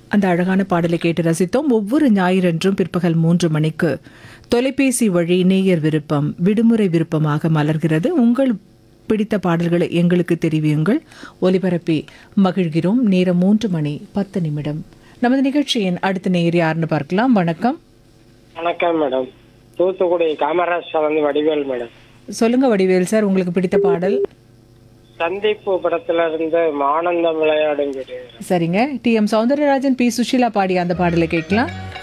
அந்த அழகான பாடலை கேட்டு ரசித்தோம் ஒவ்வொரு ஞாயிறன்றும் பிற்பகல் மூன்று மணிக்கு தொலைபேசி வழி நேயர் விருப்பம் விடுமுறை விருப்பமாக மலர்கிறது உங்கள் பிடித்த பாடல்களை எங்களுக்கு தெரிவியுங்கள் ஒலிபரப்பி மகிழ்கிறோம் நேரம் மூன்று மணி பத்து நிமிடம் நமது நிகழ்ச்சியின் அடுத்த நேயர் யாருன்னு பார்க்கலாம் வணக்கம் வணக்கம் மேடம் தூத்துக்குடி காமராஜ் வந்து வடிவேல் மேடம் சொல்லுங்க வடிவேல் சார் உங்களுக்கு பிடித்த பாடல் சந்திப்பு படத்துல இருந்து ஆனந்தம் விளையாடும் சரிங்க T M Soundararajan P Susheela பாடிய அந்த பாடலை கேட்கலாம்